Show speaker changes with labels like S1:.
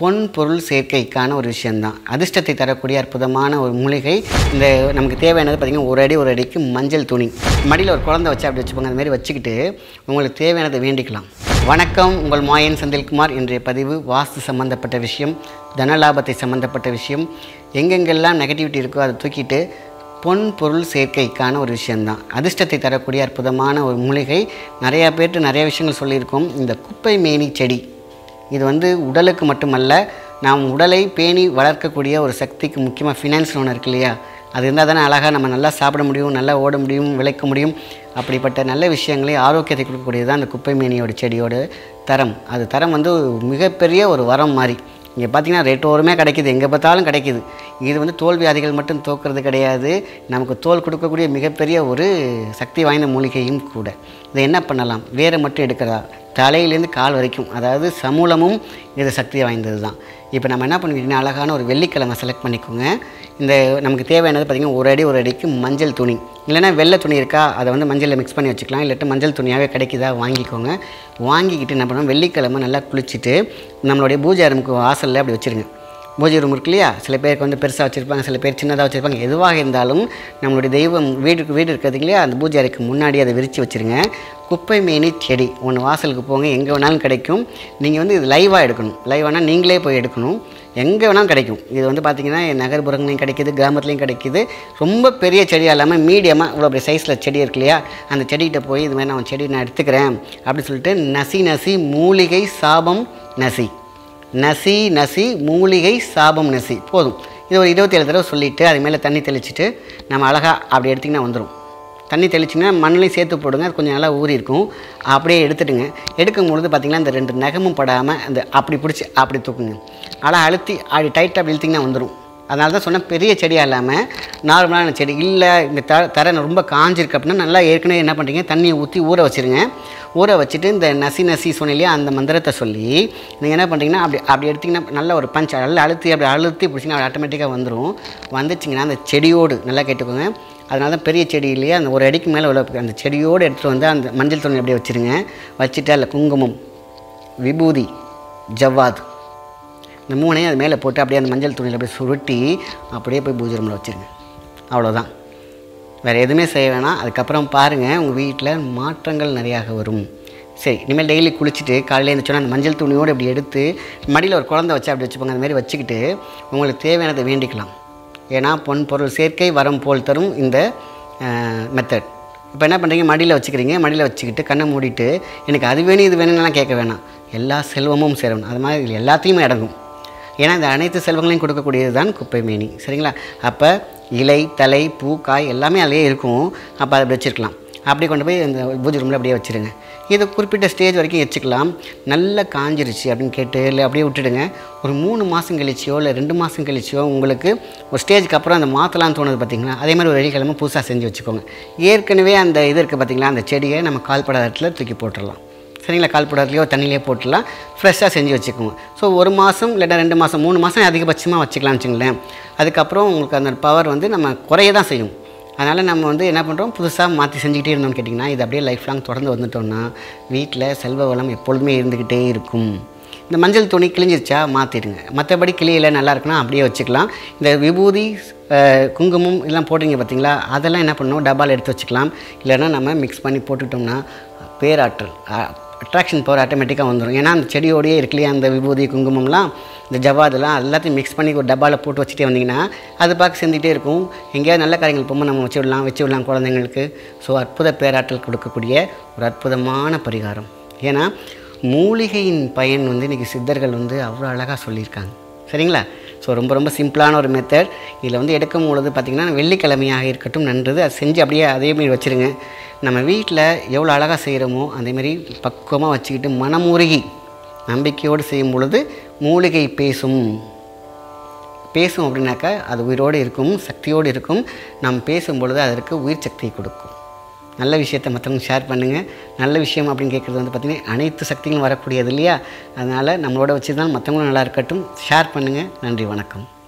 S1: பொன் பொருள் சேர்க்கைக்கான ஒரு விஷயந்தான் அதிர்ஷ்டத்தை தரக்கூடிய அற்புதமான ஒரு மூலிகை இந்த நமக்கு தேவையானது பார்த்திங்கன்னா ஒரு அடி ஒரு அடிக்கு மஞ்சள் துணி மடியில் ஒரு குழந்தை வச்சு அப்படி வச்சுப்போங்க அந்த மாதிரி வச்சுக்கிட்டு உங்களுக்கு தேவையானதை வேண்டிக்கலாம் வணக்கம் உங்கள் மாயன் செந்தில்குமார் இன்றைய பதிவு வாஸ்து சம்பந்தப்பட்ட விஷயம் தனலாபத்தை சம்பந்தப்பட்ட விஷயம் எங்கெங்கெல்லாம் நெகட்டிவிட்டி இருக்கோ அதை தூக்கிட்டு பொன் பொருள் சேர்க்கைக்கான ஒரு விஷயந்தான் அதிர்ஷ்டத்தை தரக்கூடிய அற்புதமான ஒரு மூலிகை நிறையா பேர்ட்டு நிறைய விஷயங்கள் சொல்லியிருக்கோம் இந்த குப்பை மேனி செடி இது வந்து உடலுக்கு மட்டுமல்ல நாம் உடலை பேணி வளர்க்கக்கூடிய ஒரு சக்திக்கு முக்கியமாக ஃபினான்ஸ் ஒன்று இருக்கு இல்லையா அது இருந்தால் தானே அழகாக நம்ம நல்லா சாப்பிட முடியும் நல்லா ஓட முடியும் விளைக்க முடியும் அப்படிப்பட்ட நல்ல விஷயங்களை ஆரோக்கியத்தை கொடுக்கக்கூடியது தான் அந்த குப்பை மேனியோட செடியோட தரம் அது தரம் வந்து மிகப்பெரிய ஒரு வரம் மாதிரி இங்கே பார்த்தீங்கன்னா ரேட் ஓரமே கிடைக்கிது எங்கே பார்த்தாலும் கிடைக்கிது இது வந்து தோல் வியாதிகள் மட்டும் தோக்கிறது கிடையாது நமக்கு தோல் கொடுக்கக்கூடிய மிகப்பெரிய ஒரு சக்தி வாய்ந்த மூலிகையும் கூட இதை என்ன பண்ணலாம் வேரை மட்டும் எடுக்கிறதா தலையிலேருந்து கால் வரைக்கும் அதாவது சமூலமும் இது சக்தி வாய்ந்தது தான் இப்போ நம்ம என்ன பண்ணிக்கிட்டீங்கன்னா அழகான ஒரு வெள்ளிக்கிழமை செலக்ட் பண்ணிக்கோங்க இந்த நமக்கு தேவையானது பார்த்திங்கன்னா ஒரு அடி ஒரு அடிக்கு மஞ்சள் துணி இல்லைன்னா வெள்ளை துணி இருக்கா அதை வந்து மஞ்சளில் மிக்ஸ் பண்ணி வச்சுக்கலாம் இல்லாட்டி மஞ்சள் துணியாகவே கிடைக்குதா வாங்கிக்கோங்க வாங்கிக்கிட்டு என்ன பண்ணணும் வெள்ளிக்கிழமை நல்லா குளிச்சுட்டு நம்மளுடைய பூஜை ரூமுக்கு வாசலில் அப்படி வச்சுருங்க பூஜை ரூம் இருக்கு இல்லையா சில பேருக்கு வந்து பெருசாக வச்சுருப்பாங்க சில பேர் சின்னதாக வச்சுருப்பாங்க எதுவாக இருந்தாலும் நம்மளுடைய தெய்வம் வீட்டுக்கு வீடு இருக்கிறது இல்லையா அந்த பூஜை அறைக்கு முன்னாடி அதை விரித்து வச்சுருங்க குப்பை மேனி செடி ஒன்று வாசலுக்கு போங்க எங்கே வேணாலும் கிடைக்கும் நீங்கள் வந்து இது லைவாக எடுக்கணும் லைவானா நீங்களே போய் எடுக்கணும் எங்கே வேணாலும் கிடைக்கும் இது வந்து பார்த்திங்கன்னா நகர்ப்புறங்களையும் கிடைக்கிது கிராமத்துலேயும் கிடைக்கிது ரொம்ப பெரிய செடியாக இல்லாமல் மீடியமாக இவ்வளோ பெரிய சைஸில் செடி இருக்கு இல்லையா அந்த செடிகிட்ட போய் இது மாதிரி நான் செடி நான் எடுத்துக்கிறேன் அப்படின்னு சொல்லிட்டு நசி நசி மூலிகை சாபம் நசி நசி நசி மூலிகை சாபம் நசி போதும் இது ஒரு இருபத்தேழு தடவை சொல்லிவிட்டு அது மேலே தண்ணி தெளிச்சிட்டு நம்ம அழகாக அப்படி எடுத்திங்கன்னா வந்துடும் தண்ணி தெளிச்சிங்கன்னா மண்ணிலையும் சேர்த்து போடுங்க அது கொஞ்சம் நல்லா ஊறி இருக்கும் அப்படியே எடுத்துடுங்க எடுக்கும் பொழுது பார்த்திங்கன்னா இந்த ரெண்டு நகமும் படாமல் அந்த அப்படி பிடிச்சி அப்படி தூக்குங்க அழகாக அழுத்தி அப்படி டைட்டாக அப்படி இழுத்திங்கன்னா வந்துடும் அதனால தான் சொன்னால் பெரிய செடியாக இல்லாமல் நார்மலான செடி இல்லை இந்த த தரை ரொம்ப காஞ்சிருக்கு அப்படின்னா நல்லா ஏற்கனவே என்ன பண்ணுறீங்க தண்ணியை ஊற்றி ஊற வச்சுருங்க ஊற வச்சுட்டு இந்த நசி நசி சொன்னிலையே அந்த மந்திரத்தை சொல்லி நீங்கள் என்ன பண்ணுறீங்கன்னா அப்படி அப்படி எடுத்திங்கன்னா நல்ல ஒரு பஞ்ச் நல்லா அழுத்தி அப்படி அழுத்தி பிடிச்சிங்கன்னா அது ஆட்டோமேட்டிக்காக வந்துடும் வந்துச்சிங்கன்னா அந்த செடியோடு நல்லா கேட்டுக்கோங்க அதனால தான் பெரிய செடி இல்லையா அந்த ஒரு அடிக்கு மேலே உள்ள அந்த செடியோடு எடுத்துகிட்டு வந்து அந்த மஞ்சள் துணி அப்படியே வச்சுருங்க வச்சுட்டு அதில் குங்குமம் விபூதி ஜவ்வாது இந்த மூணையும் அது மேலே போட்டு அப்படியே அந்த மஞ்சள் துணியில் அப்படியே சுருட்டி அப்படியே போய் பூஜை ரூமில் வச்சுருங்க அவ்வளோதான் வேறு எதுவுமே செய்ய வேணாம் அதுக்கப்புறம் பாருங்கள் உங்கள் வீட்டில் மாற்றங்கள் நிறையாக வரும் சரி இனிமேல் டெய்லி குளிச்சுட்டு காலையில் எழுந்துச்சோன்னா அந்த மஞ்சள் துணியோடு அப்படி எடுத்து மடியில் ஒரு குழந்தை வச்சு அப்படி வச்சுப்போங்க அந்த மாதிரி வச்சுக்கிட்டு உங்களுக்கு தேவையானதை வேண்டிக்கலாம் ஏன்னா பொன் பொருள் சேர்க்கை வரம் போல் தரும் இந்த மெத்தட் இப்போ என்ன பண்ணுறீங்க மடியில் வச்சுக்கிறீங்க மடியில் வச்சுக்கிட்டு கண்ணை மூடிட்டு எனக்கு அது வேணும் இது வேணும்லாம் கேட்க வேணாம் எல்லா செல்வமும் சேரணும் அது மாதிரி இதுல எல்லாத்தையுமே அடங்கும் ஏன்னா இந்த அனைத்து செல்வங்களையும் கொடுக்கக்கூடியது தான் குப்பை மேனி சரிங்களா அப்போ இலை தலை பூ காய் எல்லாமே அதிலே இருக்கும் அப்போ அதை அப்படி வச்சுருக்கலாம் அப்படி கொண்டு போய் இந்த பூஜை ரூமில் அப்படியே வச்சுருங்க இது குறிப்பிட்ட ஸ்டேஜ் வரைக்கும் வச்சுக்கலாம் நல்லா காஞ்சிருச்சு அப்படின்னு கேட்டு இல்லை அப்படியே விட்டுடுங்க ஒரு மூணு மாதம் கழிச்சியோ இல்லை ரெண்டு மாதம் கழிச்சியோ உங்களுக்கு ஒரு ஸ்டேஜுக்கு அப்புறம் அந்த மாற்றலாம்னு தோணுது பார்த்தீங்களா அதே மாதிரி ஒரு வெள்ளிக்கிழமை புதுசாக செஞ்சு வச்சுக்கோங்க ஏற்கனவே அந்த இது இருக்குது பார்த்தீங்களா அந்த செடியை நம்ம கால்படாத இடத்துல தூக்கி போட்டுடலாம் சரிங்களா கால்படாதுலையோ தண்ணியிலையோ போட்டுடலாம் ஃப்ரெஷ்ஷாக செஞ்சு வச்சுக்கோங்க ஸோ ஒரு மாதம் இல்லைன்னா ரெண்டு மாதம் மூணு மாதம் அதிகபட்சமாக வச்சுக்கலாம்னு வச்சுங்களேன் அதுக்கப்புறம் உங்களுக்கு அந்த பவர் வந்து நம்ம குறைய தான் செய்யும் அதனால் நம்ம வந்து என்ன பண்ணுறோம் புதுசாக மாற்றி செஞ்சுக்கிட்டே இருந்தோம்னு கேட்டிங்கன்னா இது அப்படியே லைஃப் லாங் தொடர்ந்து வந்துட்டோம்னா வீட்டில் செல்வ வளம் எப்பொழுதுமே இருந்துக்கிட்டே இருக்கும் இந்த மஞ்சள் துணி கிழிஞ்சிருச்சா மாற்றிடுங்க மற்றபடி கிளியில் நல்லா இருக்குன்னா அப்படியே வச்சுக்கலாம் இந்த விபூதி அஹ், குங்குமம் எல்லாம் போடுறீங்க பார்த்தீங்களா அதெல்லாம் என்ன பண்ணணும் டப்பாவில் எடுத்து வச்சுக்கலாம் இல்லைன்னா நம்ம மிக்ஸ் பண்ணி போட்டுட்டோம்னா பேராற்றல் அட்ராக்ஷன் பவர் ஆட்டோமேட்டிக்காக வந்துடும் ஏன்னா அந்த செடியோடயே இருக்கு இல்லையா அந்த விபூதி குங்குமம்லாம் இந்த ஜவ்வாதெல்லாம் எல்லாத்தையும் மிக்ஸ் பண்ணி ஒரு டப்பாவில் போட்டு வச்சுட்டே வந்தீங்கன்னா அது பார்க்க செஞ்சுட்டே இருக்கும் எங்கேயாவது நல்ல காரியங்கள் போகும்போது நம்ம வச்சு விடலாம் வச்சு விடலாம் குழந்தைங்களுக்கு ஸோ அற்புத பேராற்றல் கொடுக்கக்கூடிய ஒரு அற்புதமான பரிகாரம் ஏன்னா மூலிகையின் பயன் வந்து இன்றைக்கி சித்தர்கள் வந்து அவ்வளோ அழகாக சொல்லியிருக்காங்க சரிங்களா ஸோ ரொம்ப ரொம்ப சிம்பிளான ஒரு மெத்தட் இதில் வந்து எடுக்கும் பொழுது பார்த்திங்கன்னா வெள்ளிக்கிழமையாக இருக்கட்டும் நன்றது அது செஞ்சு அப்படியே அதேமாரி வச்சுருங்க நம்ம வீட்டில் எவ்வளோ அழகாக செய்கிறோமோ அதேமாரி பக்குவமாக வச்சுக்கிட்டு மனமுருகி நம்பிக்கையோடு செய்யும் பொழுது மூலிகை பேசும் பேசும் அப்படின்னாக்கா அது உயிரோடு இருக்கும் சக்தியோடு இருக்கும் நாம் பேசும் பொழுது அதற்கு உயிர் சக்தியை கொடுக்கும் நல்ல விஷயத்தை மற்றவங்க ஷேர் பண்ணுங்கள் நல்ல விஷயம் அப்படின்னு கேட்குறது வந்து பார்த்திங்கன்னா அனைத்து சக்திகளும் வரக்கூடியது இல்லையா அதனால் நம்மளோட வச்சு தான் மற்றவங்களும் நல்லா இருக்கட்டும் ஷேர் பண்ணுங்கள் நன்றி வணக்கம்